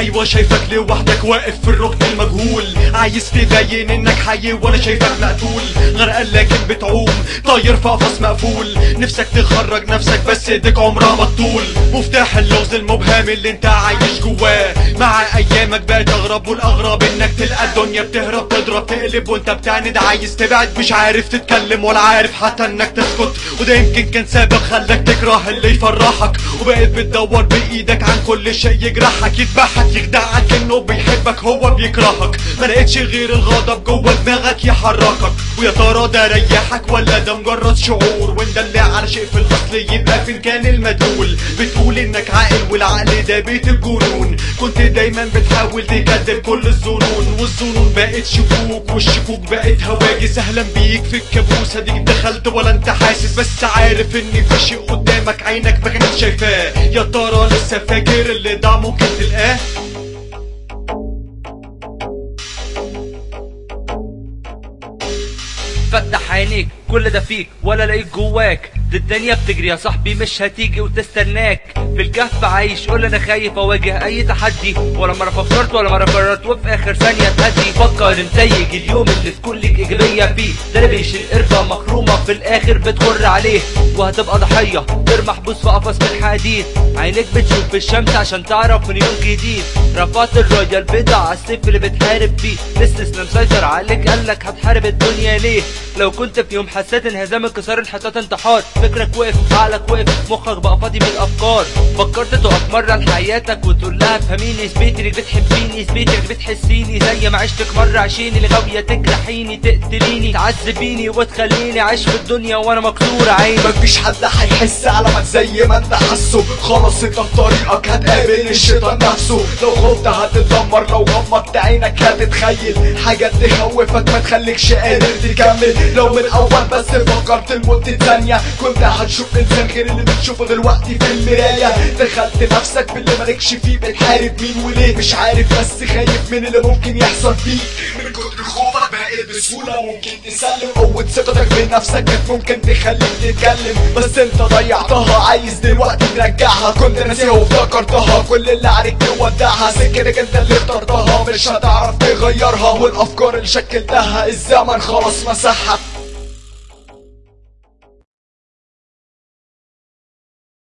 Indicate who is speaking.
Speaker 1: ايوه شايفك لوحدك واقف في الركن المجهول عايز تبين انك حي وانا شايفك مقتول غرقان لكن بتعوم طاير في قفص مقفول نفسك تخرج نفسك بس ايديك عمرها ما تطول مفتاح اللغز المبهم اللي انت عايش جواه مع ايامك بقت اغرب والاغرب انك تلقى الدنيا بتهرب تضرب تقلب وانت بتعند عايز تبعد مش عارف تتكلم ولا عارف حتى انك تسكت وده يمكن كان سبب خلاك تكره اللي يفرحك وبقيت بتدور بايدك عن كل شيء يجرحك يذبحك يخدعك انه بيحبك هو بيكرهك ما لقيتش غير الغضب جوه دماغك يحركك ويا ترى ده ريحك ولا ده مجرد شعور وان دل على شيء في الاصل يبقى فين كان المدلول بتقول انك عاقل والعقل ده بيت الجنون كنت دايما بتحاول تكذب كل الظنون والظنون بقت شكوك والشكوك بقت هواجس اهلا بيك في الكابوس اديك دخلت ولا انت حاسس بس عارف ان في شيء قدامك عينك ما كانت شايفاه يا ترى لسه فاكر اللي ضاع ممكن تلقاه
Speaker 2: فتح عينيك كل ده فيك ولا لاقيك جواك دي الدنيا بتجري يا صاحبي مش هتيجي وتستناك في الكهف عايش قول انا خايف اواجه اي تحدي ولا مره فكرت ولا مره قررت وفي اخر ثانيه تهدي فكر نتيج اليوم اللي تكون لك ايجابيه فيه ده بيش القربه مخرومه في الاخر بتخر عليه وهتبقى ضحيه غير محبوس في قفص من حديد عينيك بتشوف في الشمس عشان تعرف من يوم جديد رفعت الرايه البيضاء على السيف اللي بتحارب بيه الاستسلام مسيطر عليك قالك هتحارب الدنيا ليه لو كنت في يوم حسيت انهزام انكسار انحطاط انتحار فكرك وقف عقلك وقف مخك بقى فاضي من الافكار فكرت تقف مره لحياتك وتقول لها افهميني اثبتي انك بتحبيني اثبتي انك بتحسيني زي ما عشتك مره عشيني الغاويه تجرحيني تقتليني تعذبيني وتخليني اعيش في الدنيا وانا مكسور عيني
Speaker 3: مفيش حد هيحس علمك زي ما انت حاسه خلاص انت في طريقك هتقابل الشيطان نفسه لو خفت هتتدمر لو غمضت عينك هتتخيل حاجات تخوفك ما تخليكش قادر تكمل لو من اول بس فكرت لمدة ثانية كنت هتشوف انسان غير اللي بتشوفه دلوقتي في المراية دخلت نفسك باللي مالكش فيه بتحارب مين وليه مش عارف بس خايف من اللي ممكن يحصل فيك من كتر خوفك بقيت بسهولة ممكن تسلم قوة ثقتك بنفسك كانت ممكن تخليك تتكلم بس انت ضيعتها عايز دلوقتي ترجعها كنت ناسيها وافتكرتها كل اللي عليك تودعها سكتك انت اللي اخترتها مش هتعرف تغيرها والافكار اللي شكلتها الزمن خلاص مسحها